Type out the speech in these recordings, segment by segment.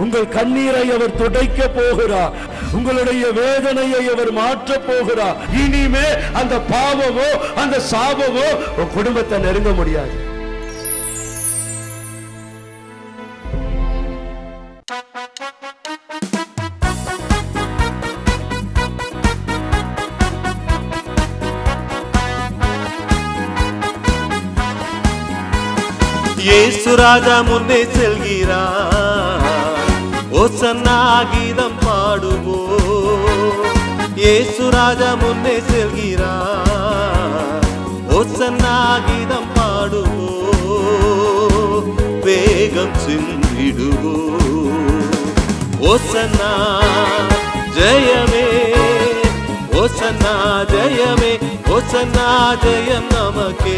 உங்கள் கண்ணீரை அவர் துடைக்க போகிறார் உங்களுடைய வேதனையை அவர் மாற்ற போகிறார் இனிமே அந்த பாவமோ அந்த சாபமோ உன் குடும்பத்தை நெருங்க முடியாது இயேசு ராஜா முன்னே செல்கிறார் ஓசன்னா கீதம் பாடுவோ இயேசு ராஜா முன்னே செல்கிறார் ஓசன்னா கீதம் பாடுவோ வேகம் சென்றிடுவோ ஓசன்னா ஜெயமே ஓசன்னா ஜெயமே ஓசன்னா ஜெயம் நமக்கே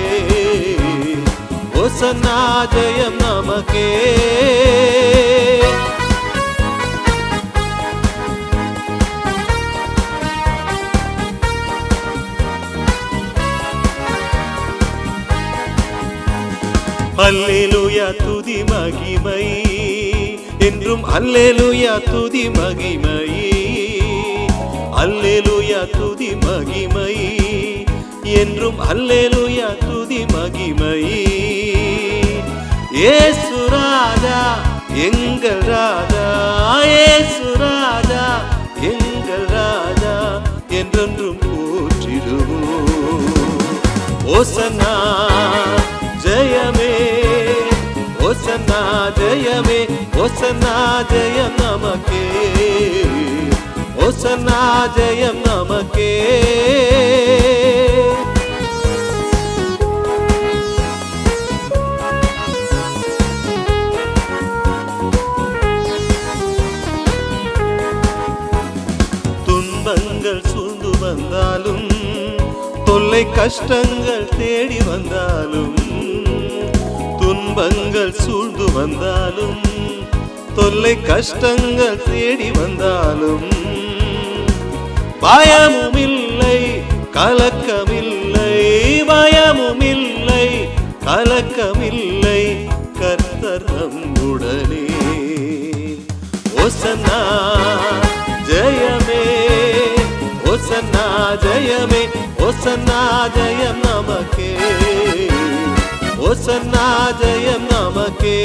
ஓசன்னா ஜெயம் நமக்கே அல்லேலூயா துதி மகிமை என்றும் அல்லேலூயா துதி மகிமை அல்லேலூயா துதி மகிமை என்றும் அல்லேலூயா துதி மகிமை ஏசு ராஜா எங்கள் ராஜா ஏசு ராஜா எங்கள் ராஜா என்றென்றும் போற்றிடுவோம் ஓசன்னா ஜெயமே ஓசன்னா ஜெயமே ஓசன்னா ஜெயம் நமக்கே ஓசன்னா ஜெயம் நமக்கே துன்பங்கள் சூழ்ந்து வந்தாலும் தொல்லை கஷ்டங்கள் தேடி வந்தாலும் துன்பங்கள் சூழ்ந்து வந்தாலும் தொல்லை கஷ்டங்கள் தேடி வந்தாலும் பயமும் இல்லை கலக்கமில்லை பயமும் இல்லை கலக்கமில்லை கர்த்தர் நம்முடனே ஓசன்னா ஜெயமே ஓசன்னா ஜெயமே ஓசன்னா ஜெயம் நமக்கே ஓசன்னா ஜெயம் நமக்கே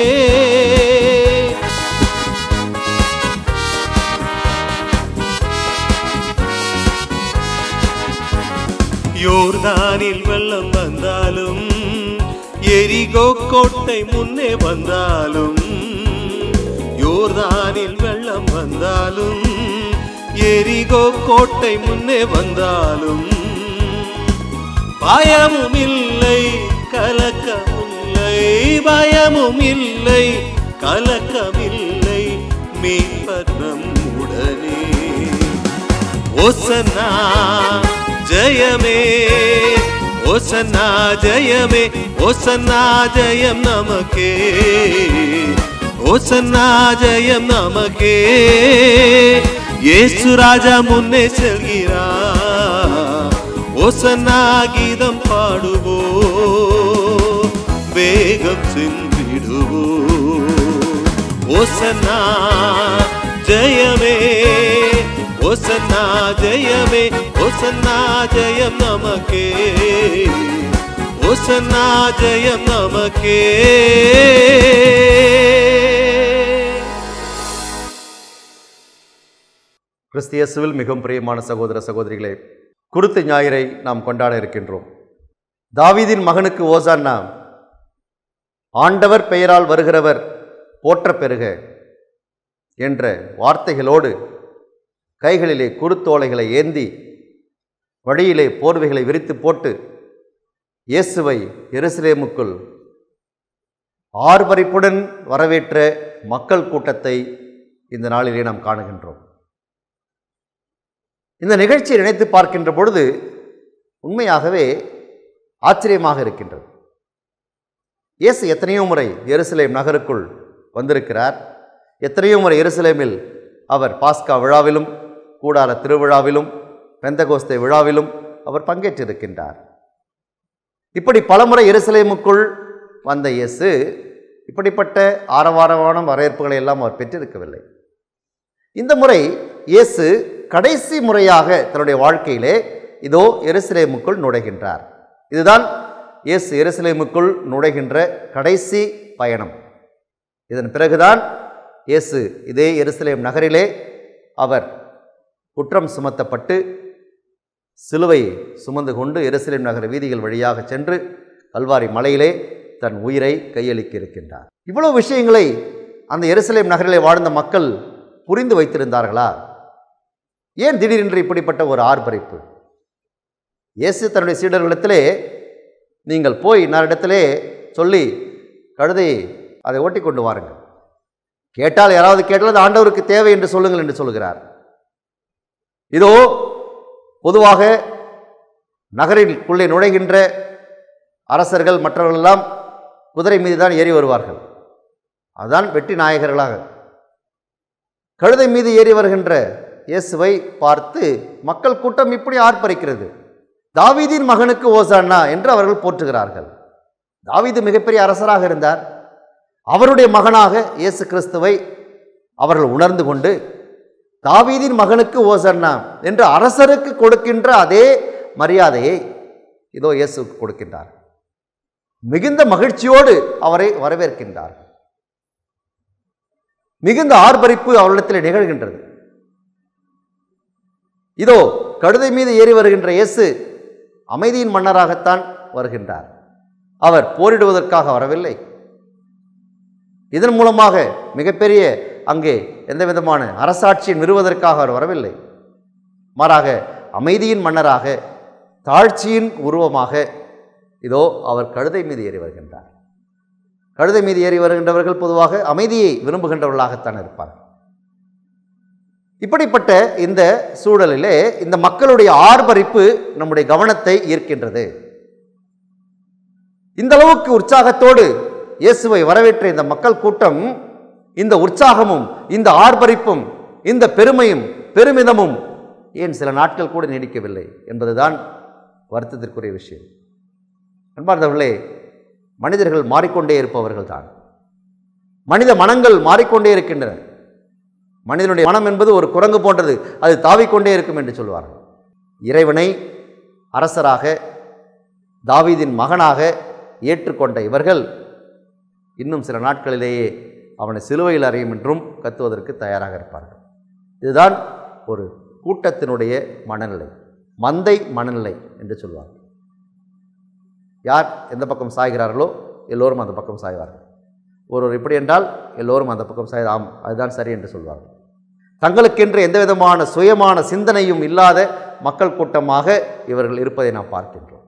யோர்தானில் வெள்ளம் வந்தாலும் எரிகோ கோட்டை முன்னே வந்தாலும் யோர்தானில் வெள்ளம் வந்தாலும் எரிகோ கோட்டை முன்னே வந்தாலும் பயமும் இல்லை கலக்கமில்லை பயமும் இல்லை கலக்கமில்லை மீட்பர் நம்முடனே ஓசன்னா ஜெயமே ஓசன்னா ஜெயமே ஓசன்னா ஜெயம் நமக்கே ஓசன்னா ஜெயம் நமக்கே இயேசு ராஜா முன்னே செல்கிறார் ஓசன்னா கீதம் பாடுவோ வேகம் சென்றிடுவோ ஓசன்னா ஜெயமே ஓசன்னா ஜெயமே ஓசன்னா ஜெயம் நமக்கே ஓசன்னா ஜெயம் நமக்கே கிறிஸ்தியசுவில் மிகவும் பிரியமான சகோதர சகோதரிகளே குருத்து ஞாயிறை நாம் கொண்டாட இருக்கின்றோம் தாவீதின் மகனுக்கு ஓசான்னா ஆண்டவர் பெயரால் வருகிறவர் போற்ற பெறுக என்ற வார்த்தைகளோடு கைகளிலே குருத்தோலைகளை ஏந்தி வழியிலே போர்வைகளை விரித்து போட்டு இயேசுவை எருசலேமுக்குள் ஆர்ப்பரிப்புடன் வரவேற்ற மக்கள் கூட்டத்தை இந்த நாளிலே நாம் காணுகின்றோம் இந்த நிகழ்ச்சியை நினைத்து பார்க்கின்ற பொழுது உண்மையாகவே ஆச்சரியமாக இருக்கின்றது இயேசு எத்தனையோ முறை எருசலேம் நகருக்குள் வந்திருக்கிறார் எத்தனையோ முறை எருசலேமில் அவர் பாஸ்கா விழாவிலும் கூடார திருவிழாவிலும் பெந்தகோஸ்தே விழாவிலும் அவர் பங்கேற்றிருக்கின்றார் இப்படி பலமுறை எருசலேமுக்குள் வந்த இயேசு இப்படிப்பட்ட ஆரவாரமான வரவேற்புகளை எல்லாம் அவர் பெற்றிருக்கவில்லை இந்த முறை இயேசு கடைசி முறையாக தன்னுடைய வாழ்க்கையிலே இதோ எருசலேமுக்குள் நுழைகின்றார் இதுதான் இயேசு எருசலேமுக்குள் நுழைகின்ற கடைசி பயணம் இதன் பிறகுதான் இயேசு இதே எருசலேம் நகரிலே அவர் குற்றம் சுமத்தப்பட்டு சிலுவையை சுமந்து கொண்டு எருசலேம் நகர வீதிகள் வழியாக சென்று கல்வாரி மலையிலே தன் உயிரை கையளிக்க இருக்கின்றார் இவ்வளவு விஷயங்களை அந்த எருசலேம் நகரிலே வாழ்ந்த மக்கள் புரிந்து வைத்திருந்தார்களா ஏன் திடீரென்று இப்படிப்பட்ட ஒரு ஆர்ப்பரிப்பு இயேசு தன்னுடைய சீடர்களிடத்திலே நீங்கள் போய் இடத்திலே சொல்லி கழுதையை அதை ஓட்டி கொண்டு வாருங்கள் கேட்டால் யாராவது கேட்டால் அது ஆண்டவருக்கு தேவை என்று சொல்லுங்கள் என்று சொல்கிறார் இதோ பொதுவாக நகரிற்குள்ளே நுழைகின்ற அரசர்கள் மற்றவர்களெல்லாம் குதிரை மீது தான் ஏறி வருவார்கள் அதுதான் வெற்றி நாயகர்களாக கழுதை மீது ஏறி வருகின்ற இயேசுவை பார்த்து மக்கள் கூட்டம் இப்படி ஆர்ப்பரிக்கிறது தாவீதின் மகனுக்கு ஓசானா என்று அவர்கள் போற்றுகிறார்கள் தாவீது மிகப்பெரிய அரசராக இருந்தார் அவருடைய மகனாக இயேசு கிறிஸ்துவை அவர்கள் உணர்ந்து கொண்டு தாவீதின் மகனுக்கு ஓசன்னா என்று அரசருக்கு கொடுக்கின்ற அதே மரியாதையை இதோ இயேசுக்கு கொடுக்கின்றார் மிகுந்த மகிழ்ச்சியோடு அவரை வரவேற்கின்றார் மிகுந்த ஆர்ப்பரிப்பு அவரிடத்தில் நிகழ்கின்றது இதோ கழுதை மீது ஏறி வருகின்ற இயேசு அமைதியின் மன்னராகத்தான் வருகின்றார் அவர் போரிடுவதற்காக வரவில்லை இதன் மூலமாக மிகப்பெரிய அங்கே எந்த விதமான அரசாட்சியை நிறுவதற்காக அவர் வரவில்லை மாறாக அமைதியின் மன்னராக தாழ்ச்சியின் உருவமாக இதோ அவர் கழுதை மீது ஏறி வருகின்றார் கழுதை மீது ஏறி வருகின்றவர்கள் பொதுவாக அமைதியை விரும்புகின்றவர்களாகத்தான் இருப்பார்கள் இப்படிப்பட்ட இந்த சூழலிலே இந்த மக்களுடைய ஆர்ப்பரிப்பு நம்முடைய கவனத்தை ஈர்க்கின்றது இந்த அளவுக்கு உற்சாகத்தோடு இயேசுவை வரவேற்ற இந்த மக்கள் கூட்டம் இந்த உற்சாகமும் இந்த ஆர்ப்பரிப்பும் இந்த பெருமையும் பெருமிதமும் ஏன் சில நாட்கள் கூட நீடிக்கவில்லை என்பதுதான் வருத்தத்திற்குரிய விஷயம் அன்பார்ந்தவர்களே மனிதர்கள் மாறிக்கொண்டே இருப்பவர்கள் தான் மனித மனங்கள் மாறிக்கொண்டே இருக்கின்றன மனிதனுடைய மனம் என்பது ஒரு குரங்கு போன்றது அது தாவிக்கொண்டே இருக்கும் என்று சொல்வார்கள் இறைவனை அரசராக தாவீதின் மகனாக ஏற்றுக்கொண்ட இவர்கள் இன்னும் சில நாட்களிலேயே அவனை சிலுவையில் அறையும் என்றும் கத்துவதற்கு தயாராக இருப்பார்கள் இதுதான் ஒரு கூட்டத்தினுடைய மனநிலை மந்தை மனநிலை என்று சொல்வார்கள் யார் எந்த பக்கம் சாய்கிறார்களோ எல்லோரும் அந்த பக்கம் சாய்வார்கள் ஒருவர் இப்படி என்றால் எல்லோரும் அந்த பக்கம் சாய் ஆம் அதுதான் சரி என்று சொல்வார்கள் தங்களுக்கென்று எந்த விதமான சுயமான சிந்தனையும் இல்லாத மக்கள் கூட்டமாக இவர்கள் இருப்பதை நாம் பார்க்கின்றோம்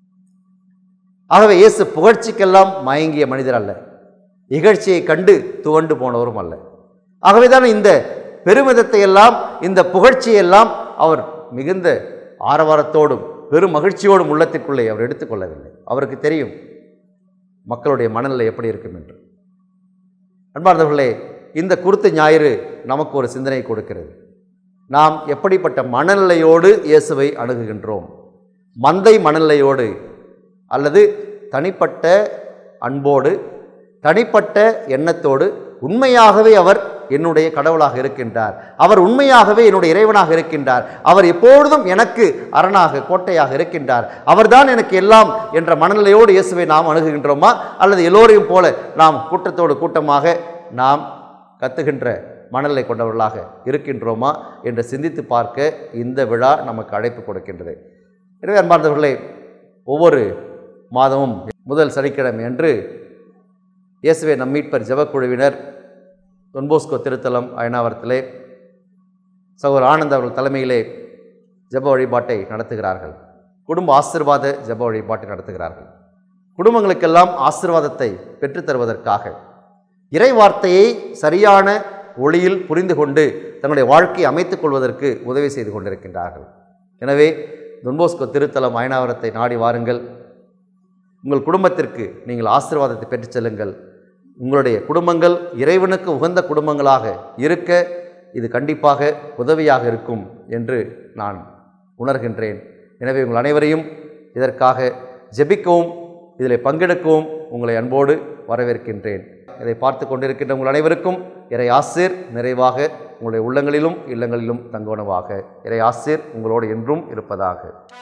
ஆகவே இயேசு புகழ்ச்சிக்கெல்லாம் மயங்கிய மனிதர் அல்ல இகழ்ச்சியை கண்டு துவண்டு போனவரும் அல்ல ஆகவேதான் இந்த பெருமிதத்தை எல்லாம் இந்த புகழ்ச்சியெல்லாம் அவர் மிகுந்த ஆரவாரத்தோடும் பெரும் மகிழ்ச்சியோடும் உள்ளத்திற்குள்ளே அவர் எடுத்துக்கொள்ளவில்லை அவருக்கு தெரியும் மக்களுடைய மனநிலை எப்படி இருக்கும் என்று அன்பார்ந்தவர்களே இந்த குருத்து ஞாயிறு நமக்கு ஒரு சிந்தனை கொடுக்கிறது நாம் எப்படிப்பட்ட மனநிலையோடு இயேசுவை அணுகுகின்றோம் மந்தை மனநிலையோடு அல்லது தனிப்பட்ட அன்போடு தனிப்பட்ட எண்ணத்தோடு உண்மையாகவே அவர் என்னுடைய கடவுளாக இருக்கின்றார் அவர் உண்மையாகவே என்னுடைய இறைவனாக இருக்கின்றார் அவர் எப்பொழுதும் எனக்கு அரணாக கோட்டையாக இருக்கின்றார் அவர்தான் எனக்கு எல்லாம் என்ற மனநிலையோடு இயேசுவை நாம் அணுகுகின்றோமா அல்லது எல்லோரையும் போல நாம் கூட்டத்தோடு கூட்டமாக நாம் கத்துகின்ற மனநிலை கொண்டவர்களாக இருக்கின்றோமா என்று சிந்தித்து பார்க்க இந்த விழா நமக்கு அழைப்பு கொடுக்கின்றது எனவே அன்பார்ந்தவர்களே ஒவ்வொரு மாதமும் முதல் சனிக்கிழமை அன்று இயேசுவே நம் மீட்பர் ஜெபக்குழுவினர் தொன்போஸ்கோ திருத்தலம் அயனாவரத்திலே சகோதரர் ஆனந்த் அவர்கள் தலைமையிலே ஜெப வழிபாட்டை நடத்துகிறார்கள் குடும்ப ஆசிர்வாத ஜெப வழிபாட்டை நடத்துகிறார்கள் குடும்பங்களுக்கெல்லாம் ஆசிர்வாதத்தை பெற்றுத் தருவதற்காக இறை வார்த்தையை சரியான ஒளியில் புரிந்து கொண்டு தன்னுடைய வாழ்க்கையை அமைத்துக் கொள்வதற்கு உதவி செய்து கொண்டிருக்கின்றார்கள் எனவே தொன்போஸ்கோ திருத்தலம் அயனாவரத்தை நாடி வாருங்கள் உங்கள் குடும்பத்திற்கு நீங்கள் ஆசீர்வாதத்தை பெற்றுச் செல்லுங்கள் உங்களுடைய குடும்பங்கள் இறைவனுக்கு உகந்த குடும்பங்களாக இருக்க இது கண்டிப்பாக உதவியாக இருக்கும் என்று நான் உணர்கின்றேன் எனவே உங்கள் அனைவரையும் இதற்காக ஜெபிக்கவும் இதில் பங்கெடுக்கவும் உங்களை அன்போடு வரவேற்கின்றேன் இதை பார்த்து கொண்டிருக்கின்ற உங்கள் அனைவருக்கும் இறை ஆசிர் நிறைவாக உங்களுடைய உள்ளங்களிலும் இல்லங்களிலும் தங்குவனவாக இறை ஆசிர் உங்களோடு என்றும் இருப்பதாக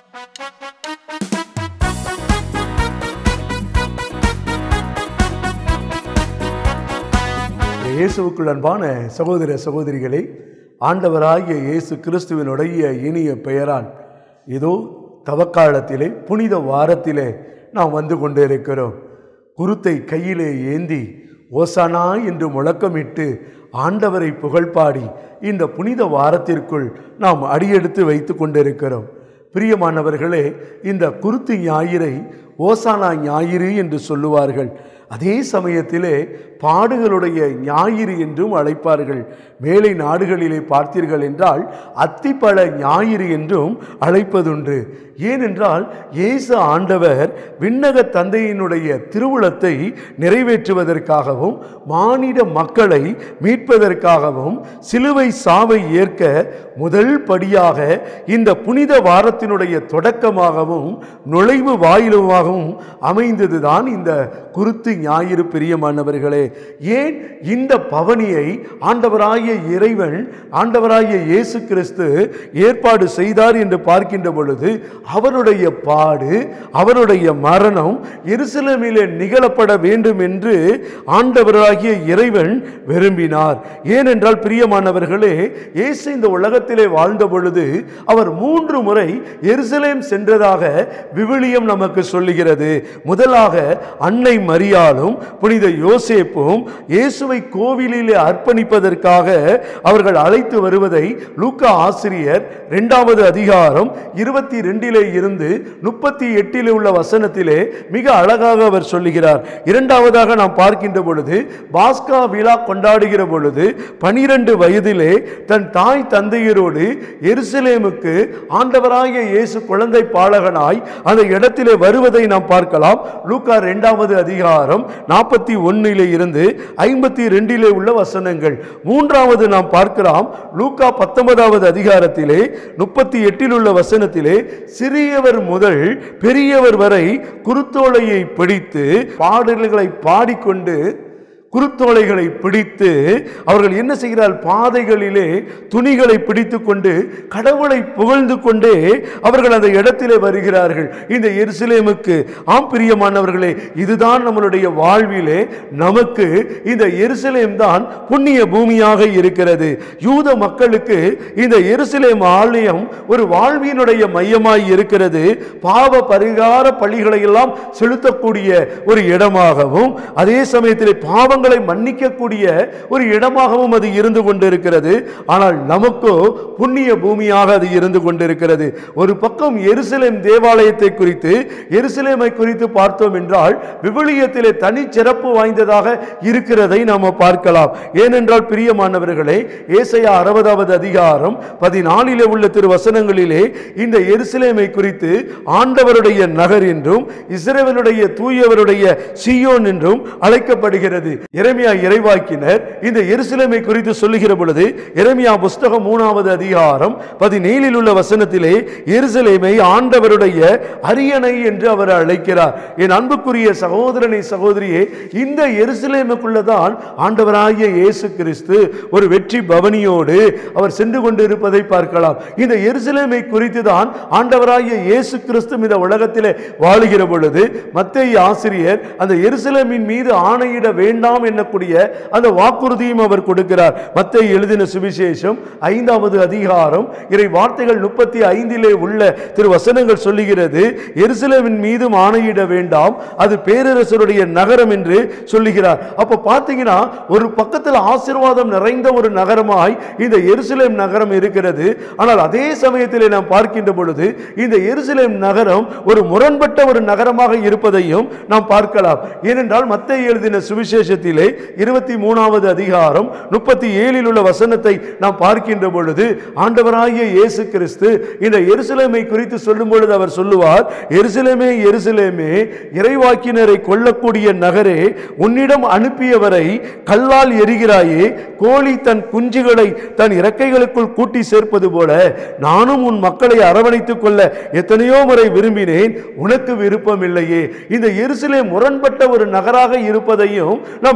இயேசுவுக்குள் அன்பான சகோதர சகோதரிகளே ஆண்டவராகிய இயேசு கிறிஸ்துவினுடைய இனிய பெயரால் இதோ தவக்காலத்திலே புனித வாரத்திலே நாம் வந்து கொண்டிருக்கிறோம் குருத்தை கையிலே ஏந்தி ஓசானா என்று முழக்கமிட்டு ஆண்டவரை புகழ்பாடி இந்த புனித வாரத்திற்குள் நாம் அடியெடுத்து வைத்து கொண்டிருக்கிறோம் பிரியமானவர்களே இந்த குருத்து ஞாயிறை ஓசானா ஞாயிறு என்று சொல்லுவார்கள் அதே சமயத்திலே பாடுகளுடைய ஞாயிறு என்றும் அழைப்பார்கள் மேலை நாடுகளிலே பார்த்தீர்கள் என்றால் அத்திப்பழ ஞாயிறு என்றும் அழைப்பதுண்டு ஏனென்றால் இயேசு ஆண்டவர் விண்ணக தந்தையினுடைய திருவுளத்தை நிறைவேற்றுவதற்காகவும் மானிட மக்களை மீட்பதற்காகவும் சிலுவை சாவை ஏற்க முதல் படியாக இந்த புனித வாரத்தினுடைய தொடக்கமாகவும் நுழைவு வாயிலுமாகவும் அமைந்ததுதான் இந்த குருத்து ஞாயிறு பிரியமானவர்களே ஏன் இந்த பவனியை ஆண்டவராகிய இறைவன் ஆண்டவராகிய இயேசு கிறிஸ்து ஏற்பாடு செய்தார் என்று பார்க்கின்ற பொழுது அவருடைய பாடு அவருடைய மரணம் எருசலேமிலே நிகழப்பட வேண்டும் என்று ஆண்டவராகிய இறைவன் விரும்பினார் ஏனென்றால் பிரியமானவர்களே இயேசு இந்த உலகத்திலே வாழ்ந்த பொழுது அவர் மூன்று முறை எருசலேம் சென்றதாக விவிலியம் நமக்கு சொல்லுகிறது முதலாக அன்னை மரியாளும் புனித யோசேப்பும் இயேசுவை கோவிலிலே அர்ப்பணிப்பதற்காக அவர்கள் அழைத்து வருவதை லூக்கா ஆசிரியர் இரண்டாவது அதிகாரம் இருபத்தி ரெண்டிலே இருந்து முப்பத்தி எட்டிலே உள்ள வசனத்திலே மிக அழகாக அவர் சொல்லுகிறார் இரண்டாவதாக நாம் பார்க்கின்ற பொழுது பாஸ்கா விழா கொண்டாடுகிற பொழுது பனிரெண்டு வயதிலே தன் தாய் தந்தையரோடு எருசலேமுக்கு ஆண்டவராகிய இயேசு குழந்தை பாலகனாய் அந்த இடத்திலே வருவதை நாம் பார்க்கலாம் லூக்கா இரண்டாவது அதிகாரம் நாற்பத்தி ஒன்னிலே இருந்து ஐம்பத்தி ரெண்டிலே உள்ள வசனங்கள் மூன்றாவது நாம் பார்க்கலாம் லூக்கா பத்தொன்பதாவது அதிகாரத்திலே முப்பத்தி எட்டில் உள்ள வசனத்திலே சிறியவர் முதல் பெரியவர் வரை குருத்தோலையை பிடித்து பாடல்களை பாடிக்கொண்டு குருத்தோலைகளை பிடித்து அவர்கள் என்ன செய்கிறார் பாதைகளிலே துணிகளை பிடித்து கொண்டு கடவுளை புகழ்ந்து கொண்டே அவர்கள் அந்த இடத்திலே வருகிறார்கள் இந்த எருசலேமுக்கு ஆம் பிரியமானவர்களே இதுதான் நம்மளுடைய வாழ்விலே நமக்கு இந்த எருசலேம் தான் புண்ணிய பூமியாக இருக்கிறது யூத மக்களுக்கு இந்த எருசலேம் ஆலயம் ஒரு வாழ்வினுடைய மையமாய் இருக்கிறது பாவ பரிகார பள்ளிகளை எல்லாம் செலுத்தக்கூடிய ஒரு இடமாகவும் அதே சமயத்தில் பாவங்களை மன்னிக்கக்கூடிய ஒரு இடமாகவும் அது இருந்து கொண்டிருக்கிறது ஆனால் நமக்கோ புண்ணிய பூமியாக அது இருந்து கொண்டிருக்கிறது ஒரு பக்கம் எருசலேம் தேவாலயத்தை குறித்து எருசலேமை குறித்து பார்த்தோம் என்றால் விவிலியத்திலே தனிச்சிறப்பு வாய்ந்ததாக இருக்கிறதை நாம் பார்க்கலாம் ஏனென்றால் பிரியமானவர்களே ஏசையா அறுபதாவது அதிகாரம் பதினாலிலே உள்ள திரு வசனங்களிலே இந்த எருசலேமை குறித்து ஆண்டவருடைய நகர் என்றும் இஸ்ரவேலுடைய தூயவருடைய சியோன் என்றும் அழைக்கப்படுகிறது எரேமியா இறைவாக்கினர் இந்த எருசலேமை குறித்து சொல்லுகிற பொழுது எரேமியா புஸ்தகம் மூணாவது அதிகாரம் பதினேழில் உள்ள வசனத்திலே எருசலேமை ஆண்டவருடைய அரியணை என்று அவர் அழைக்கிறார் என் அன்புக்குரிய சகோதரனை சகோதரியே இந்த எருசலேமுக்குள்ளதான் ஆண்டவராகிய இயேசு கிறிஸ்து ஒரு வெற்றி பவனியோடு அவர் சென்று கொண்டிருப்பதை பார்க்கலாம் இந்த எருசலேமை குறித்து தான் ஆண்டவராகிய இயேசு கிறிஸ்து இந்த உலகத்திலே வாழுகிற பொழுது மத்தேயு ஆசிரியர் அந்த எருசலேமின் மீது ஆணையிட வேண்டாம் என்னக்கூடிய அந்த வாக்குறுதியும் அவர் கொடுக்கிறார் மத்தேயு எழுதின சுவிசேஷம் ஐந்தாவது அதிகாரம் இறை வார்த்தைகள் முப்பத்தி ஐந்திலே உள்ள திரு வசனங்கள் சொல்லுகிறது எருசலேமின் மீதும் ஆணையிட வேண்டாம் அது பேரரசருடைய நகரம் என்று சொல்லுகிறார் அப்ப பார்த்தீங்கன்னா ஒரு பக்கத்தில் ஆசீர்வாதம் நிறைந்த ஒரு நகரமாய் இந்த எருசலேம் நகரம் இருக்கிறது ஆனால் அதே சமயத்திலே நாம் பார்க்கின்ற பொழுது இந்த எருசலேம் நகரம் ஒரு முரண்பட்ட ஒரு நகரமாக இருப்பதையும் நாம் பார்க்கலாம் ஏனென்றால் மத்திய எழுதின சுவிசேஷத்திலே இருபத்தி மூணாவது அதிகாரம் முப்பத்தி ஏழில் உள்ள வசனத்தை நாம் பார்க்கின்ற பொழுது ஆண்டவராகிய இயேசு கிறிஸ்து இந்த எருசலேமை குறித்து சொல்லும் பொழுது அவர் சொல்லுவார் எருசலேமே எருசலேமே இறைவாக்கினரை கொல்லக்கூடிய நகரே உன்னிடம் அனுப்பியவரை கல்லால் எரிகிறாயே கோழி தன் குஞ்சுகளை தன் இறக்கைகளுக்குள் கூட்டி சேர்ப்பது போல நானும் உன் மக்களை அரவணைத்துக் கொள்ள எத்தனையோ முறை விரும்பினேன் உனக்கு விருப்பம் இல்லையே இந்த எருசலேம் முரண்பட்ட ஒரு நகராக இருப்பதையும் நாம்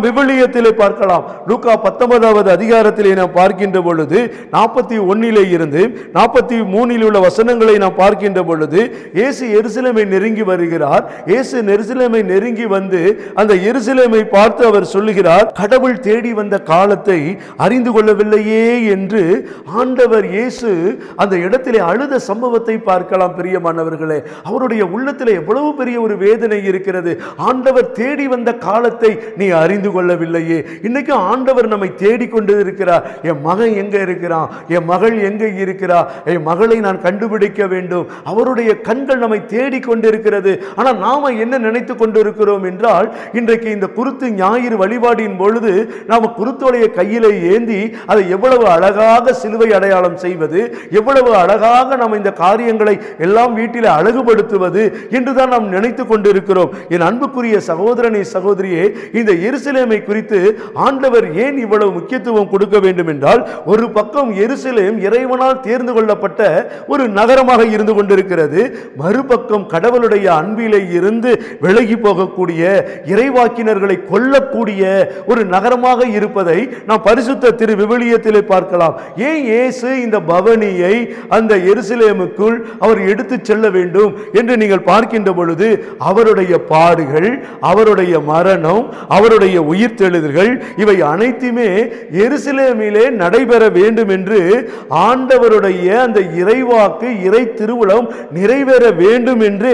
விவிலியத்திலே பார்க்கலாம் லூக்கா பத்தொன்பதாவது அதிகாரத்திலே நாம் பார்க்கின்ற பொழுது நாற்பத்தி ஒன்னிலே இருந்து நாற்பத்தி மூணில் உள்ள வசனங்களை நாம் பார்க்கின்ற பொழுது இயேசு எருசலேமை நெருங்கி வருகிறார் இயேசு எருசலேமை நெருங்கி வந்து அந்த எருசலேமை பார்த்து அவர் சொல்லுகிறார் கடவுள் தேடி வந்த காலத்தை அறிந்து கொள்ளவில்லையே என்று ஆண்டவர் இயேசு அந்த இடத்திலே அழுத சம்பவத்தை பார்க்கலாம் பிரியமானவர்களே அவருடைய உள்ளத்தில் எவ்வளவு பெரிய ஒரு வேதனை இருக்கிறது ஆண்டவர் தேடி வந்த காலத்தை நீ அறிந்து கொள்ளவில்லையே இன்னைக்கு ஆண்டவர் நம்மை தேடிக்கொண்டு இருக்கிறார் என் மகன் எங்க இருக்கிறான் என் மகள் எங்க இருக்கிறா என் மகளை நான் கண்டுபிடிக்க வேண்டும் அவருடைய கண்கள் நம்மை தேடிக்கொண்டிருக்கிறது ஆனால் நாம என்ன நினைத்து கொண்டிருக்கிறோம் என்றால் இன்றைக்கு இந்த குருத்து ஞாயிறு வழிபாடின் பொழுது நாம குருத்தோடைய கையிலே ஏந்தி அதை எவ்வளவு அழகாக சிலுவை அடையாளம் செய்வது எவ்வளவு அழகாக நாம் இந்த காரியங்களை எல்லாம் வீட்டில் அழகுபடுத்துவது என்றுதான் நாம் நினைத்து கொண்டிருக்கிறோம் என் அன்புக்குரிய சகோதரனை சகோதரியே இந்த எருசலேமை குறித்து ஆண்டவர் ஏன் இவ்வளவு முக்கியத்துவம் கொடுக்க வேண்டும் என்றால் ஒரு பக்கம் எருசலேம் இறைவனால் தேர்ந்து கொள்ளப்பட்ட ஒரு நகரமாக இருந்து கொண்டிருக்கிறது மறுபக்கம் கடவுளுடைய அன்பிலே இருந்து விலகி போகக்கூடிய இறைவாக்கினர்களை கொல்லக்கூடிய ஒரு நகரமாக இருப்பதை நாம் பரிசுத்த திரு விவிலியத்திலே பார்க்கலாம் ஏன் இயேசு இந்த பவனியை அந்த எருசலேமுக்குள் அவர் எடுத்துச் செல்ல வேண்டும் என்று நீங்கள் பார்க்கின்ற பொழுது அவருடைய பாடுகள் அவருடைய மரணம் அவருடைய உயிர்த்தெழுதல்கள் இவை அனைத்துமே எருசலேமிலே நடைபெற வேண்டும் என்று ஆண்டவருடைய அந்த இறைவாக்கு இறை திருவுளம் நிறைவேற வேண்டும் என்றே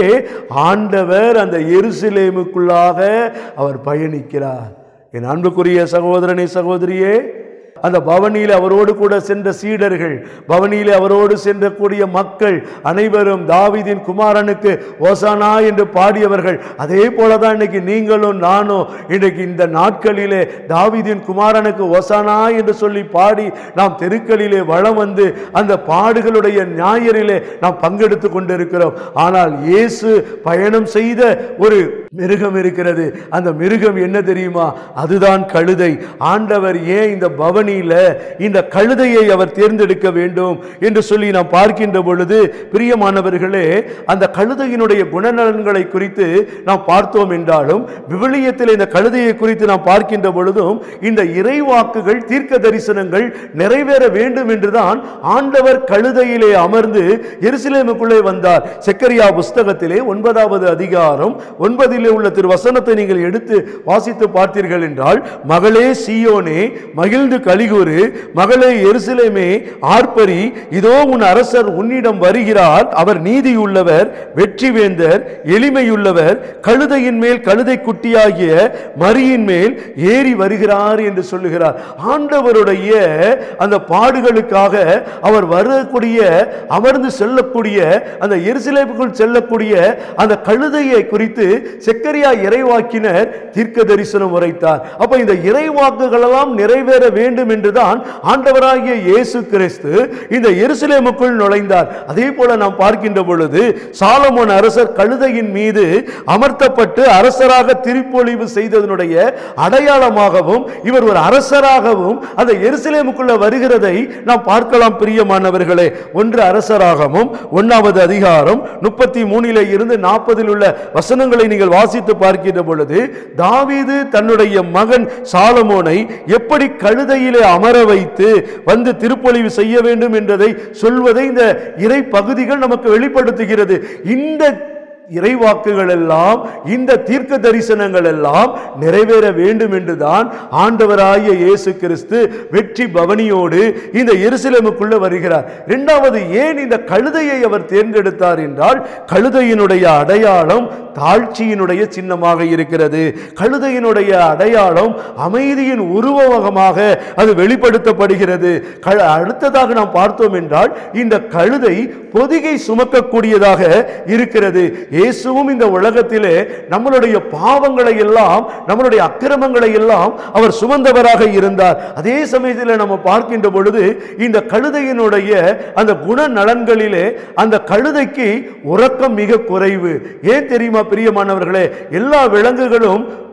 ஆண்டவர் அந்த எருசலேமுக்குள்ளாக அவர் பயணிக்கிறார் என் அன்புக்குரிய சகோதரனே சகோதரியே அந்த பவனியில் அவரோடு கூட சென்ற சீடர்கள் பவனியில் அவரோடு சென்ற கூடிய மக்கள் அனைவரும் தாவீதின் குமாரனுக்கு ஓசானா என்று பாடியவர்கள் அதே போல தான் இன்னைக்கு நீங்களும் நானும் இன்றைக்கு இந்த நாட்களிலே தாவீதின் குமாரனுக்கு ஓசானா என்று சொல்லி பாடி நாம் தெருக்களிலே வளம் வந்து அந்த பாடுகளுடைய ஞாயிறிலே நாம் பங்கெடுத்து கொண்டிருக்கிறோம் ஆனால் இயேசு பயணம் செய்த ஒரு மிருகம் இருக்கிறது அந்த மிருகம் என்ன தெரியுமா அதுதான் கழுதை ஆண்டவர் ஏன் இந்த பவனியில இந்த கழுதையை அவர் தேர்ந்தெடுக்க வேண்டும் என்று சொல்லி நாம் பார்க்கின்ற பொழுது பிரியமானவர்களே அந்த கழுதையினுடைய குணநலன்களை குறித்து நாம் பார்த்தோம் என்றாலும் விவிலியத்தில் இந்த கழுதையை குறித்து நாம் பார்க்கின்ற பொழுதும் இந்த இறைவாக்குகள் தீர்க்க தரிசனங்கள் நிறைவேற வேண்டும் என்றுதான் ஆண்டவர் கழுதையிலே அமர்ந்து எருசலேமுக்குள்ளே வந்தார் செக்கரியா புஸ்தகத்திலே ஒன்பதாவது அதிகாரம் ஒன்பதிலே உள்ள திரு வசனத்தை நீங்கள் எடுத்து வாசித்து பார்த்தீர்கள் என்றால் மகளே சீயோனே மகிழ்ந்து கலிகூறு மகளே எருசலேமே ஆர்ப்பரி இதோ உன் அரசர் உன்னிடம் வருகிறார் அவர் நீதியுள்ளவர் வெற்றி வேந்தர் எளிமையுள்ளவர் கழுதையின் மேல் கழுதை குட்டியாகிய மரியின் மேல் ஏறி வருகிறார் என்று சொல்லுகிறார் ஆண்டவருடைய அந்த பாடுகளுக்காக அவர் வரக்கூடிய அமர்ந்து செல்லக்கூடிய அந்த எருசலேமுக்குள் செல்லக்கூடிய அந்த கழுதையை குறித்து செக்கரியா இறைவாக்கினர் தீர்க்க தரிசனம் உரைத்தார் அப்ப இந்த இறைவாக்குகள் எல்லாம் நிறைவேற வேண்டும் என்றுதான் ஆண்டவராகிய இயேசு கிறிஸ்து இந்த எருசலேமுக்குள் நுழைந்தார் அதே போல நாம் பார்க்கின்ற பொழுது சாலமோன் அரசர் கழுதையின் மீது அமர்த்தப்பட்டு அரசராக திருப்பொழிவு செய்ததனுடைய அடையாளமாகவும் இவர் ஒரு அரசராகவும் அந்த எருசலேமுக்குள்ள வருகிறதை நாம் பார்க்கலாம் பிரியமானவர்களே ஒன்று அரசராகவும் ஒன்னாவது அதிகாரம் முப்பத்தி மூணிலே இருந்து நாற்பதில் உள்ள வசனங்களை நீங்கள் வாசித்து பார்க்கின்ற பொழுது தாவீது தன்னுடைய மகன் சாலமோனை எப்படி கழுதையிலே அமர வைத்து வந்து திருப்பொழிவு செய்ய வேண்டும் என்றதை சொல்வதை இந்த இறை பகுதிகள் நமக்கு வெளிப்படுத்துகிறது இந்த இறைவாக்குகள் எல்லாம் இந்த தீர்க்க தரிசனங்கள் எல்லாம் நிறைவேற வேண்டும் என்றுதான் ஆண்டவராகிய இயேசு கிறிஸ்து வெற்றி பவனியோடு இந்த எருசலேமுக்குள்ள வருகிறார் இரண்டாவது ஏன் இந்த கழுதையை அவர் தேர்ந்தெடுத்தார் என்றால் கழுதையினுடைய அடையாளம் தாழ்ச்சியினுடைய சின்னமாக இருக்கிறது கழுதையினுடைய அடையாளம் அமைதியின் உருவகமாக அது வெளிப்படுத்தப்படுகிறது க- அடுத்ததாக நாம் பார்த்தோம் என்றால் இந்த கழுதை பொதிகை சுமக்கக்கூடியதாக இருக்கிறது இயேசுவும் இந்த உலகத்திலே நம்மளுடைய பாவங்களை எல்லாம் நம்மளுடைய அக்கிரமங்களை எல்லாம் அவர் சுமந்தவராக இருந்தார் அதே சமயத்தில் நம்ம பார்க்கின்ற பொழுது இந்த கழுதையினுடைய அந்த குணநலன்களிலே அந்த கழுதைக்கு உறக்கம் மிக குறைவு ஏன் தெரியுமா பிரியமானவர்களே எல்லா விலங்குகளும்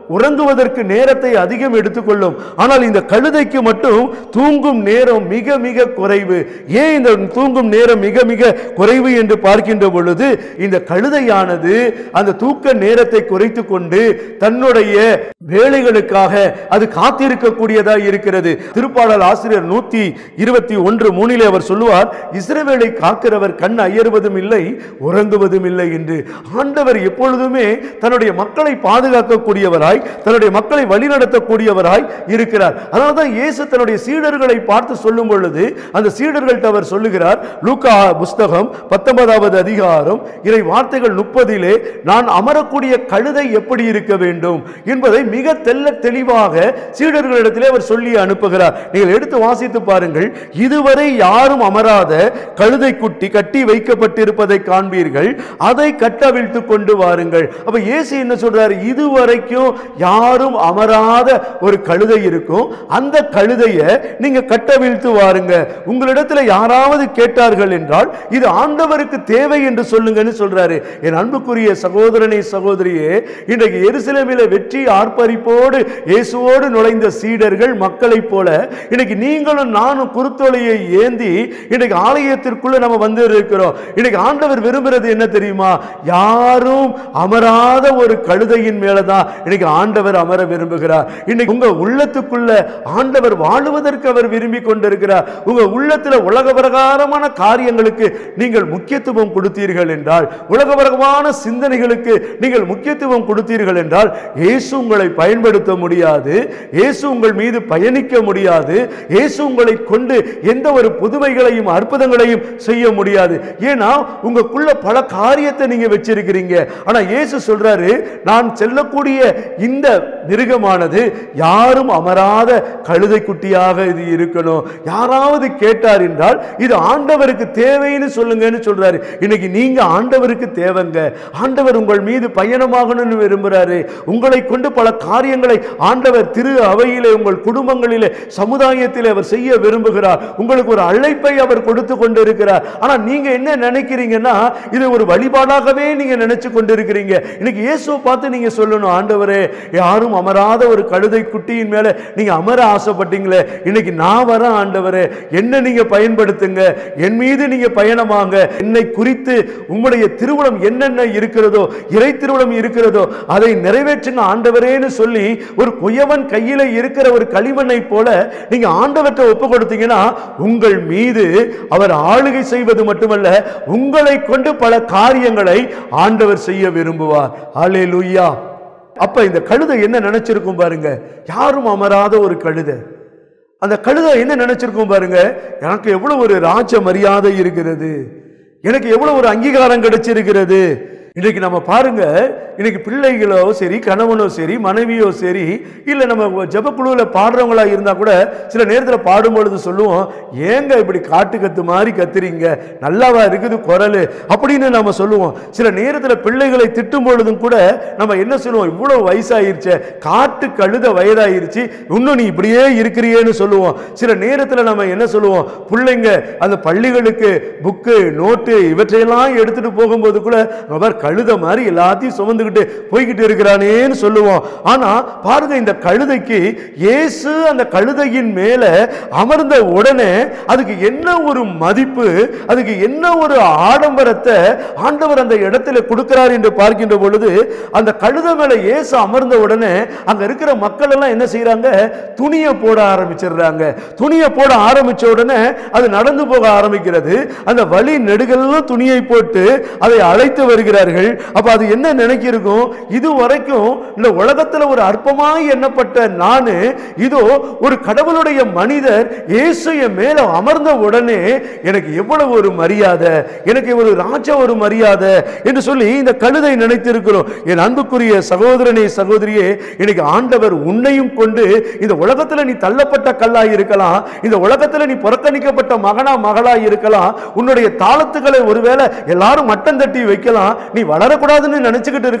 உறங்குவதற்கு நேரத்தை அதிகம் எடுத்துக்கொள்ளும் ஆனால் இந்த கழுதைக்கு மட்டும் தூங்கும் நேரம் மிக மிக குறைவு ஏன் இந்த தூங்கும் நேரம் மிக மிக குறைவு என்று பார்க்கின்ற பொழுது இந்த கழுதையானது அந்த தூக்க நேரத்தை குறைத்து கொண்டு தன்னுடைய வேலைகளுக்காக அது காத்திருக்கக்கூடியதா இருக்கிறது திருப்பாடல் ஆசிரியர் நூத்தி இருபத்தி ஒன்று மூணிலே அவர் சொல்லுவார் இஸ்ரவேலை காக்கிறவர் கண் அயர்வதும் இல்லை உறங்குவதும் இல்லை என்று ஆண்டவர் எப்பொழுதுமே தன்னுடைய மக்களை பாதுகாக்கக்கூடியவராய் தன்னுடைய மக்களை வழிநடத்தக்கூடியவராய் இருக்கிறார் அதனால தான் இயேசு தன்னுடைய சீடர்களை பார்த்து சொல்லும் பொழுது அந்த சீடர்கள்ட்ட அவர் சொல்லுகிறார் லூக்கா புஸ்தகம் பத்தொன்பதாவது அதிகாரம் இறை வார்த்தைகள் முப்பதிலே நான் அமரக்கூடிய கழுதை எப்படி இருக்க வேண்டும் என்பதை மிக தெல்ல தெளிவாக சீடர்களிடத்திலே அவர் சொல்லி அனுப்புகிறார் நீங்கள் எடுத்து வாசித்து பாருங்கள் இதுவரை யாரும் அமராத கழுதை குட்டி கட்டி வைக்கப்பட்டிருப்பதை காண்பீர்கள் அதை கட்டவிழ்த்து கொண்டு வாருங்கள் அப்ப இயேசு என்ன சொல்றாரு இதுவரைக்கும் யாரும் அமராத ஒரு கழுதை இருக்கும் அந்த கழுதையை நீங்க கட்டவிழ்த்து வாருங்க உங்களிடத்துல யாராவது கேட்டார்கள் என்றால் இது ஆண்டவருக்கு தேவை என்று சொல்லுங்கன்னு சொல்றாரு என் அன்புக்குரிய சகோதரனே சகோதரியே இன்றைக்கு எருசலேமில வெற்றி ஆர்ப்பரிப்போடு இயேசுவோடு நுழைந்த சீடர்கள் மக்களைப் போல இன்னைக்கு நீங்களும் நானும் குருத்தோலையை ஏந்தி இன்னைக்கு ஆலயத்திற்குள்ள நம்ம வந்து இருக்கிறோம் இன்னைக்கு ஆண்டவர் விரும்புறது என்ன தெரியுமா யாரும் அமராத ஒரு கழுதையின் மேலதான் இன்னைக்கு ஆண்டவர் அமர விரும்புகிறார் இன்னைக்கு உங்க உள்ளத்துக்குள்ள ஆண்டவர் வாழுவதற்கு அவர் விரும்பி கொண்டிருக்கிறார் உங்க உள்ளத்துல உலக பிரகாரமான காரியங்களுக்கு நீங்கள் முக்கியத்துவம் கொடுத்தீர்கள் என்றால் உலக பிரகாரமான சிந்தனைகளுக்கு நீங்கள் முக்கியத்துவம் கொடுத்தீர்கள் என்றால் இயேசு உங்களை பயன்படுத்த முடியாது இயேசு உங்கள் மீது பயணிக்க முடியாது இயேசு உங்களை கொண்டு எந்த ஒரு புதுமைகளையும் அற்புதங்களையும் செய்ய முடியாது ஏன்னா உங்களுக்குள்ள பல காரியத்தை நீங்க வச்சிருக்கிறீங்க ஆனா இயேசு சொல்றாரு நான் செல்லக்கூடிய இந்த மிருகமானது யாரும் அமராத கழுதை குட்டியாக இது இருக்கணும் யாராவது கேட்டார் என்றால் இது ஆண்டவருக்கு தேவைன்னு சொல்லுங்கன்னு சொல்றாரு இன்னைக்கு நீங்க ஆண்டவருக்கு தேவைங்க ஆண்டவர் உங்கள் மீது பயணமாகணும்னு விரும்புறாரு உங்களை கொண்டு பல காரியங்களை ஆண்டவர் திரு அவையிலே உங்கள் குடும்பங்களிலே சமுதாயத்திலே அவர் செய்ய விரும்புகிறார் உங்களுக்கு ஒரு அழைப்பை அவர் கொடுத்து கொண்டிருக்கிறார் ஆனா நீங்க என்ன நினைக்கிறீங்கன்னா இது ஒரு வழிபாடாகவே நீங்க நினைச்சு கொண்டிருக்கிறீங்க இன்னைக்கு இயேசுவை பார்த்து நீங்க சொல்லணும் ஆண்டவரே யாரும் அமராத ஒரு கழுதை குட்டியின் மேல நீங்க அமர ஆசைப்பட்டீங்களே இன்னைக்கு நான் வரேன் ஆண்டவரே என்ன நீங்க பயன்படுத்துங்க என் மீது நீங்க பயணமாங்க என்னை குறித்து உம்முடைய திருவுளம் என்னென்ன இருக்கிறதோ இறை திருவுளம் இருக்கிறதோ அதை நிறைவேற்றுங்க ஆண்டவரேன்னு சொல்லி ஒரு குயவன் கையில இருக்கிற ஒரு களிமண்ணை போல நீங்க ஆண்டவற்றை ஒப்பு கொடுத்தீங்கன்னா உங்கள் மீது அவர் ஆளுகை செய்வது மட்டுமல்ல உங்களை கொண்டு பல காரியங்களை ஆண்டவர் செய்ய விரும்புவார் ஹalleluya அப்ப இந்த கழுதை என்ன நினைச்சிருக்கும் பாருங்க யாரும் அமராத ஒரு கழுதை அந்த கழுதை என்ன நினைச்சிருக்கும் பாருங்க எனக்கு எவ்வளவு ஒரு ராஜ மரியாதை இருக்கிறது எனக்கு எவ்வளவு ஒரு அங்கீகாரம் கிடைச்சிருக்கிறது இன்னைக்கு நம்ம பாருங்க இன்னைக்கு பிள்ளைகளோ சரி கணவனோ சரி மனைவியோ சரி இல்லை நம்ம ஜபக்குழுவில் பாடுறவங்களா இருந்தா கூட சில நேரத்தில் பாடும்பொழுது சொல்லுவோம் ஏங்க இப்படி காட்டு கத்து மாதிரி கத்துறீங்க நல்லாவா இருக்குது குரல் அப்படின்னு நம்ம சொல்லுவோம் சில நேரத்தில் பிள்ளைகளை திட்டும் பொழுதும் கூட நம்ம என்ன சொல்லுவோம் இவ்வளோ வயசாயிருச்சே காட்டு கழுத வயதாயிருச்சு இன்னும் நீ இப்படியே இருக்கிறியேன்னு சொல்லுவோம் சில நேரத்தில் நம்ம என்ன சொல்லுவோம் பிள்ளைங்க அந்த பள்ளிகளுக்கு புக்கு நோட்டு இவற்றையெல்லாம் எடுத்துட்டு போகும்போது கூட அவர் கழுத மாதிரி எல்லாத்தையும் சுமந்துக்கிட்டு போய்கிட்டு இருக்கிறானேன்னு சொல்லுவோம் ஆனா பாருங்க இந்த கழுதைக்கு இயேசு அந்த கழுதையின் மேல அமர்ந்த உடனே அதுக்கு என்ன ஒரு மதிப்பு அதுக்கு என்ன ஒரு ஆடம்பரத்தை ஆண்டவர் அந்த இடத்துல கொடுக்கிறார் என்று பார்க்கின்ற பொழுது அந்த கழுதை மேல இயேசு அமர்ந்த உடனே அங்க இருக்கிற மக்கள் எல்லாம் என்ன செய்யறாங்க துணியை போட ஆரம்பிச்சிடுறாங்க துணியை போட ஆரம்பிச்ச உடனே அது நடந்து போக ஆரம்பிக்கிறது அந்த வழி நெடுகெல்லாம் துணியை போட்டு அதை அழைத்து வருகிறார்கள் அப்ப அது என்ன நினைக்கிருக்கும் இது வரைக்கும் இந்த உலகத்துல ஒரு அற்பமாய் எண்ணப்பட்ட நானு இதோ ஒரு கடவுளுடைய மனிதர் இயேசு என் மேல அமர்ந்த உடனே எனக்கு எவ்வளவு ஒரு மரியாதை எனக்கு ஒரு ராஜ ஒரு மரியாதை என்று சொல்லி இந்த கழுதை நினைத்திருக்கிறோம் என் அன்புக்குரிய சகோதரனே சகோதரியே இன்னைக்கு ஆண்டவர் உன்னையும் கொண்டு இந்த உலகத்துல நீ தள்ளப்பட்ட கல்லாய் இருக்கலாம் இந்த உலகத்துல நீ புறக்கணிக்கப்பட்ட மகனா மகளாய் இருக்கலாம் உன்னுடைய தாளத்துக்களை ஒருவேளை எல்லாரும் மட்டம் தட்டி வைக்கலாம் நீ வளரக்கூடாதுன்னு நினைச்சுக்கிட்டு இருக்கலாம்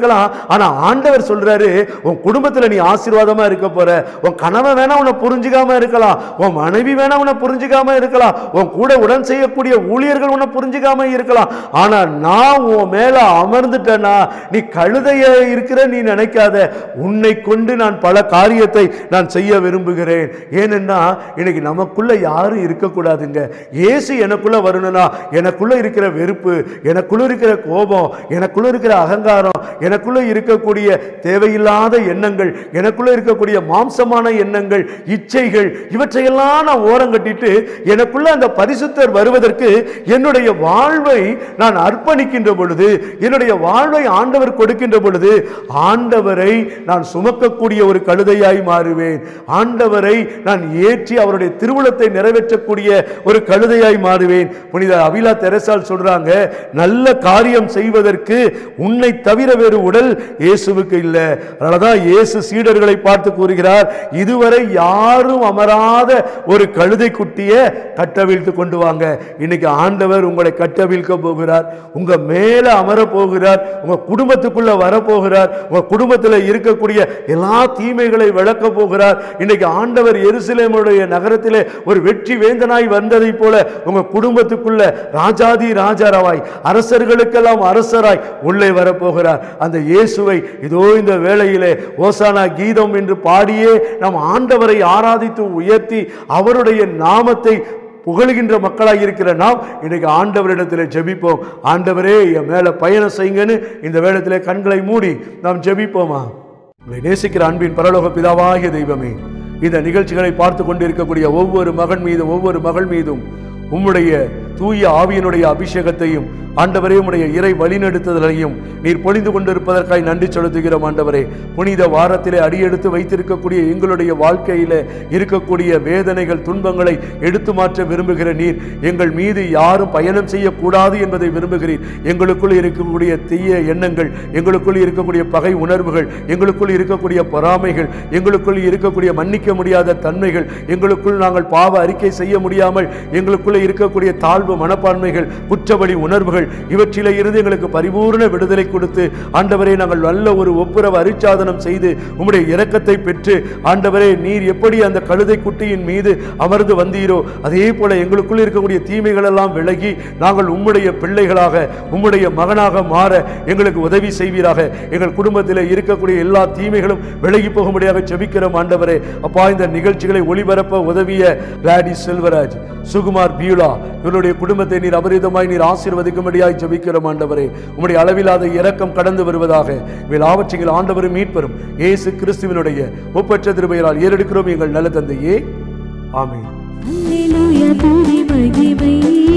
இருக்கலாம் ஆனா ஆண்டவர் சொல்றாரு உன் குடும்பத்துல நீ ஆசீர்வாதமா இருக்க போற உன் கணவன் வேணா உன்னை புரிஞ்சுக்காம இருக்கலாம் உன் மனைவி வேணா உன்னை புரிஞ்சுக்காம இருக்கலாம் உன் கூட உடன் செய்யக்கூடிய ஊழியர்கள் உன்னை புரிஞ்சுக்காம இருக்கலாம் ஆனா நான் உன் மேல அமர்ந்துட்டேனா நீ கழுதைய இருக்கிற நீ நினைக்காத உன்னை கொண்டு நான் பல காரியத்தை நான் செய்ய விரும்புகிறேன் ஏனென்னா இன்னைக்கு நமக்குள்ள யாரும் இருக்கக்கூடாதுங்க இயேசு எனக்குள்ள வரணும்னா எனக்குள்ள இருக்கிற வெறுப்பு எனக்குள்ள இருக்கிற கோபம் எனக்குள்ள இருக்கிற அகங்காரம் எனக்குள்ள இருக்கக்கூடிய தேவையில்லாத எண்ணங்கள் எனக்குள்ள இருக்கக்கூடிய மாம்சமான எண்ணங்கள் இச்சைகள் இவற்றையெல்லாம் நான் ஓரம் கட்டிட்டு எனக்குள்ள அந்த பரிசுத்தர் வருவதற்கு என்னுடைய வாழ்வை நான் அர்ப்பணிக்கின்ற பொழுது என்னுடைய வாழ்வை ஆண்டவர் கொடுக்கின்ற பொழுது ஆண்டவரை நான் சுமக்கக்கூடிய ஒரு கழுதையாய் மாறுவேன் ஆண்டவரை நான் ஏற்றி அவருடைய திருவுளத்தை நிறைவேற்றக்கூடிய ஒரு கழுதையாய் மாறுவேன் புனித அபிலா தெரசால் சொல்றாங்க நல்ல காரியம் செய்வதற்கு உன்னை தவிர வேறு உடல் இயேசுவுக்கு இல்லை அதனாலதான் இயேசு சீடர்களை பார்த்து கூறுகிறார் இதுவரை யாரும் அமராத ஒரு கழுதை குட்டிய கட்டவிழ்த்து கொண்டு வாங்க இன்னைக்கு ஆண்டவர் உங்களை கட்டவிழ்க்க போகிறார் உங்க மேல அமர போகிறார் உங்க குடும்பத்துக்குள்ள வர போகிறார் உங்க குடும்பத்தில் இருக்கக்கூடிய எல்லா தீமைகளை விளக்க போகிறார் இன்னைக்கு ஆண்டவர் எருசலேமுடைய நகரத்திலே ஒரு வெற்றி வேந்தனாய் வந்ததை போல உங்க குடும்பத்துக்குள்ள ராஜாதி ராஜாராவாய் அரசர்களுக்கெல்லாம் அரசராய் உள்ளே வரப்போகிறார் அந்த இயேசுவை இதோ இந்த வேளையிலே ஓசானா கீதம் என்று பாடியே நாம் ஆண்டவரை ஆராதித்து உயர்த்தி அவருடைய நாமத்தை புகழுகின்ற மக்களாக இருக்கிற நாம் இன்னைக்கு ஆண்டவரிடத்தில் ஜெபிப்போம் ஆண்டவரே என் மேல பயணம் செய்யுங்கன்னு இந்த வேளத்திலே கண்களை மூடி நாம் ஜெபிப்போமா உங்களை நேசிக்கிற அன்பின் பரலோக பிதாவாகிய தெய்வமே இந்த நிகழ்ச்சிகளை பார்த்து கொண்டிருக்கக்கூடிய ஒவ்வொரு மகன் மீதும் ஒவ்வொரு மகள் மீதும் உம்முடைய தூய ஆவியினுடைய அபிஷேகத்தையும் ஆண்டவரே உம்முடைய இறை வழிநடத்துதலையும் நீர் பொழிந்து கொண்டிருப்பதற்காய் நன்றி செலுத்துகிறோம் ஆண்டவரே புனித வாரத்திலே அடியெடுத்து வைத்திருக்கக்கூடிய எங்களுடைய வாழ்க்கையில இருக்கக்கூடிய வேதனைகள் துன்பங்களை எடுத்து மாற்ற விரும்புகிற நீர் எங்கள் மீது யாரும் பயணம் செய்யக்கூடாது என்பதை விரும்புகிறீர் எங்களுக்குள் இருக்கக்கூடிய தீய எண்ணங்கள் எங்களுக்குள் இருக்கக்கூடிய பகை உணர்வுகள் எங்களுக்குள் இருக்கக்கூடிய பொறாமைகள் எங்களுக்குள் இருக்கக்கூடிய மன்னிக்க முடியாத தன்மைகள் எங்களுக்குள் நாங்கள் பாவ அறிக்கை செய்ய முடியாமல் எங்களுக்குள்ள இருக்கக்கூடிய தாழ்வு மனப்பான்மைகள் குற்றவழி உணர்வுகள் இவற்றிலே இருந்து எங்களுக்கு பரிபூர்ண விடுதலை கொடுத்து ஆண்டவரே நாங்கள் நல்ல ஒரு ஒப்புரவு அரிச்சாதனம் செய்து உம்முடைய இரக்கத்தை பெற்று ஆண்டவரே நீர் எப்படி அந்த கழுதை குட்டியின் மீது அமர்ந்து வந்தீரோ அதே போல எங்களுக்குள் இருக்கக்கூடிய தீமைகள் எல்லாம் விலகி நாங்கள் உம்முடைய பிள்ளைகளாக உம்முடைய மகனாக மாற எங்களுக்கு உதவி செய்வீராக எங்கள் குடும்பத்தில் இருக்கக்கூடிய எல்லா தீமைகளும் விலகி போகும்படியாக செபிக்கிறோம் ஆண்டவரே அப்பா இந்த நிகழ்ச்சிகளை ஒளிபரப்ப உதவிய லாடி செல்வராஜ் சுகுமார் பியூலா இவருடைய குடும்பத்தை நீர் அபரிதமாய் நீர் ஆசீர்வதிக்கும்படியாய் ஜெபிக்கிறோம் ஆண்டவரே உம்முடைய அளவில்லாத இரக்கம் கடந்து வருவதாக இவையாவற்றையில் ஆண்டவரும் மீட்பரும் இயேசு கிறிஸ்துவினுடைய ஒப்பற்ற திருமையால் ஏறெடுக்கிறோம் எங்கள் நல்ல தந்தையே ஆமென் அல்லேலூயா துதி மகிமை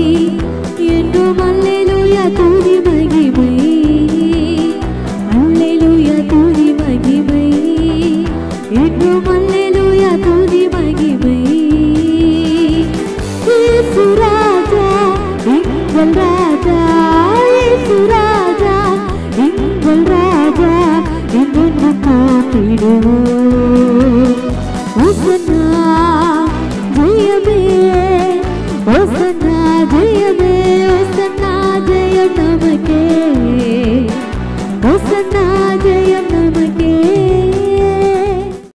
என்றும் அல்லேலூயா துதி மகிமை அல்லேலூயா துதி மகிமை என்றும் அல்லேலூயா துதி மகிமை இயேசு ராஜா எங்கள் ராஜா இயேசு ராஜா எங்கள் ராஜா என்று காத்திடுவோம் ஓசன்னா ஜெயமே ஓசன்னா ஜெயமே ஓசன்னா ஜெயம் நமக்கே ஓசன்னா ஜெய